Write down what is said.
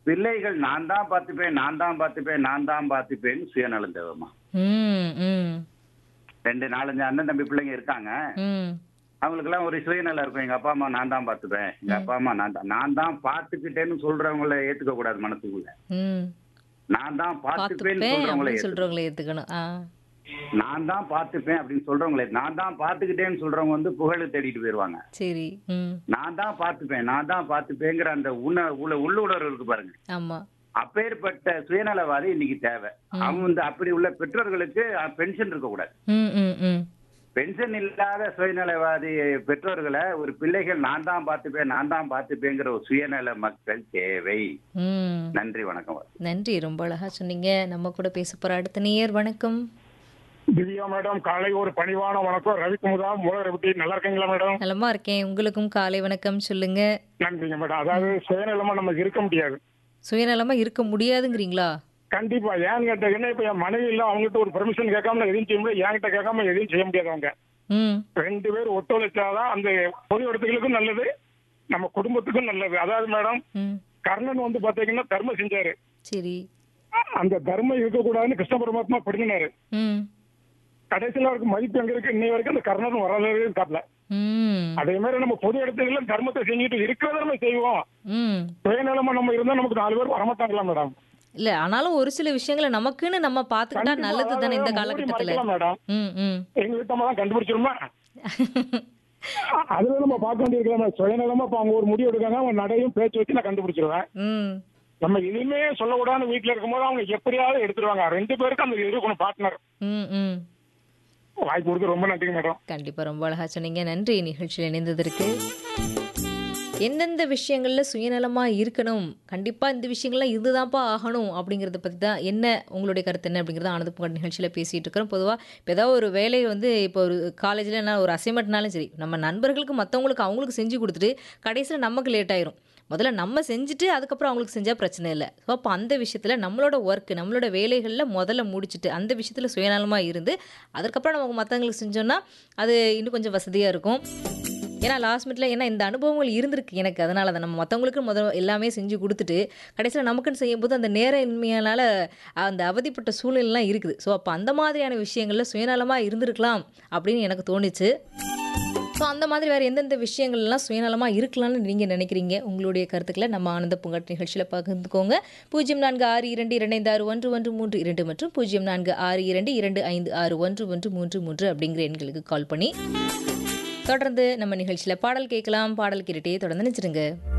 பிள்ளைகள் நான் தான் பார்த்துப்பேன் நான் தான் பார்த்துப்பேன் நான் தான் பார்த்துப்பேன்னு சுயநலம் தேவைமா ம் ம் ரெண்டு நாலஞ்சு அண்ணன் தம்பி பிள்ளைங்க இருக்காங்க ம் அவங்களுக்கெல்லாம் ஒரு சுயநலம் இருக்கும் எங்க அப்பா அம்மா நான் தான் பார்த்துப்பேன் எங்க அப்பா அம்மா நான் தான் நான் தான் பார்த்துக்கிட்டேன்னு சொல்றவங்கள ஏத்துக்க கூடாது மனசுக்குள்ள ம் நான் தான் பார்த்துப்பேன்னு பார்த்துப்பேன் சொல்றவங்கள அப்படின்னு ஏத்துக்கணும். சொல்றவங்களை ஏத்துக்கணும் ஆ நான் தான் பார்த்துப்பேன் அப்படின்னு சொல்றவங்களே நான் தான் பார்த்துக்கிட்டேன்னு சொல்றவங்க வந்து புகழை தேடிட்டு போயிருவாங்க சரி ம் நான் தான் பார்த்துப்பேன் நான் தான் பார்த்துப்பேங்கிற அந்த உண உள்ள உள்ளுணர்வு இருக்கு பாருங்க ஆமா அப்பேற்பட்ட சுயநலவாதி இன்னைக்கு தேவை அவங்க வந்து அப்படி உள்ள பெற்றோர்களுக்கு பென்ஷன் இருக்க கூடாது ம் ம் ம் பென்ஷன் இல்லாத சுயநலவாதி பெற்றோர்களை ஒரு பிள்ளைகள் நான் தான் பார்த்துப்பேன் நான் தான் பார்த்துப்பேங்கிற ஒரு சுயநல மக்கள் தேவை ம் நன்றி வணக்கம் நன்றி ரொம்ப அழகா சொன்னீங்க நம்ம கூட பேச போற அடுத்த நேயர் வணக்கம் திவ்யா மேடம் காலை ஒரு பணிவான வணக்கம் ரவிக்குமுதா மூலரபட்டி நல்லா இருக்கீங்களா மேடம் நலமா இருக்கேன் உங்களுக்கும் காலை வணக்கம் சொல்லுங்க நன்றிங்க மேடம் அதாவது சுயநலமா நமக்கு இருக்க முடியாது சுயநலமா இருக்க முடியாதுங்கிறீங்களா கண்டிப்பா ஏன்னு கேட்டீங்கன்னா இப்ப என் மனைவி இல்ல அவங்ககிட்ட ஒரு பெர்மிஷன் கேட்காம நான் எதையும் செய்ய முடியாது என்கிட்ட கேட்காம எதையும் செய்ய முடியாது அவங்க ம் ரெண்டு பேர் ஒத்துழைச்சாதான் அந்த பொது இடத்துகளுக்கும் நல்லது நம்ம குடும்பத்துக்கும் நல்லது அதாவது மேடம் ம் கர்ணன் வந்து பாத்தீங்கன்னா தர்மம் செஞ்சாரு சரி அந்த தர்மம் இருக்கக்கூடாதுன்னு கிருஷ்ண பரமாத்மா படினாரு ம் கடைசியில அவருக்கு மதிப்பு எங்க இருக்கு இன்னை வரைக்கும் அந்த கர்ணன் வரவே காட்டல ம் அதே மாதிரி நம்ம பொது இடத்துல தர்மத்தை செஞ்சுட்டு இருக்கிறத நம்ம செய்வோம் ம் சுயநலமா நம்ம இருந்தா நமக்கு நாலு பேர் வரமாட்டாங்களா மேடம் இல்ல ஆனாலும் ஒரு சில விஷயங்களை நமக்குன்னு நம்ம பாத்துக்கிட்டா கண்டிப்பா, நல்லது தானே இந்த அதாவது காலகட்டத்துல மூடி மறைக்கலாம் மேடம் ம் ம் எங்க வீட்டு தான் கண்டுபிடிச்சிருமா அதுல நம்ம பார்க்க வேண்டியிருக்கலாம் சுயநலமா இப்ப அவங்க ஒரு முடிவு எடுக்காங்க அவங்க நடையும் பேச்சு வச்சு நான் கண்டுபிடிச்சிருவேன் ம் நம்ம எதுவுமே சொல்லக்கூடாது வீட்டுல இருக்கும்போது அவங்க எப்படியாவது எடுத்துருவாங்க ரெண்டு பேருக்கும் அந்த இருக்கணும் பார்ட்னர் ம் ம் வாய்ப்பு கொடுத்து ரொம்ப நன்றிங்க மேடம் கண்டிப்பா ரொம்ப அழகா சொன்னீங்க நன்றி நிகழ்ச்சியில் இணைந்ததற்கு எந்தெந்த விஷயங்கள்ல சுயநலமா இருக்கணும் கண்டிப்பா இந்த விஷயங்கள்லாம் இதுதான்ப்பா ஆகணும் அப்படிங்கறத பத்தி தான் என்ன உங்களுடைய கருத்து என்ன அப்படிங்கறத ஆனந்த புகழ் நிகழ்ச்சியில பேசிட்டு இருக்கிறோம் பொதுவா இப்போ ஏதாவது ஒரு வேலை வந்து இப்போ ஒரு காலேஜ்ல என்ன ஒரு அசைன்மெண்ட்னாலும் சரி நம்ம நண்பர்களுக்கு மற்றவங்களுக்கு அவங்களுக்கு செஞ்சு கொடுத்துட்டு கடைசியில் நமக்கு லேட் ஆயிரும் முதல்ல நம்ம செஞ்சுட்டு அதுக்கப்புறம் அவங்களுக்கு செஞ்சால் பிரச்சனை இல்லை ஸோ அப்போ அந்த விஷயத்தில் நம்மளோட ஒர்க் நம்மளோட வேலைகளில் முதல்ல முடிச்சுட்டு அந்த விஷயத்தில் சுயநலமாக இருந்து அதுக்கப்புறம் நமக்கு மற்றவங்களுக்கு செஞ்சோம்னா அது இன்னும் கொஞ்சம் வசதியாக இருக்கும் ஏன்னா லாஸ்ட் மினிட்ல ஏன்னா இந்த அனுபவங்கள் இருந்திருக்கு எனக்கு அதனால தான் நம்ம மற்றவங்களுக்கு முதல் எல்லாமே செஞ்சு கொடுத்துட்டு கடைசியில் நமக்குன்னு செய்யும்போது அந்த நேர இன்மையால் அந்த அவதிப்பட்ட சூழ்நிலைலாம் இருக்குது ஸோ அப்போ அந்த மாதிரியான விஷயங்களில் சுயநலமாக இருந்திருக்கலாம் அப்படின்னு எனக்கு தோணுச்சு ஸோ அந்த மாதிரி வேறு எந்தெந்த விஷயங்கள்லாம் சுயநலமாக இருக்கலாம்னு நீங்கள் நினைக்கிறீங்க உங்களுடைய கருத்துக்களை நம்ம ஆனந்த பூங்காட் நிகழ்ச்சியில் பகிர்ந்துக்கோங்க பூஜ்ஜியம் நான்கு ஆறு இரண்டு இரண்டு ஐந்து ஆறு ஒன்று ஒன்று மூன்று இரண்டு மற்றும் பூஜ்ஜியம் நான்கு ஆறு இரண்டு இரண்டு ஐந்து ஆறு ஒன்று ஒன்று மூன்று மூன்று அப்படிங்கிற எண்களுக்கு கால் பண்ணி தொடர்ந்து நம்ம நிகழ்ச்சியில் பாடல் கேட்கலாம் பாடல் கேட்டுட்டே தொடர்ந்து நினைச்சிருங்க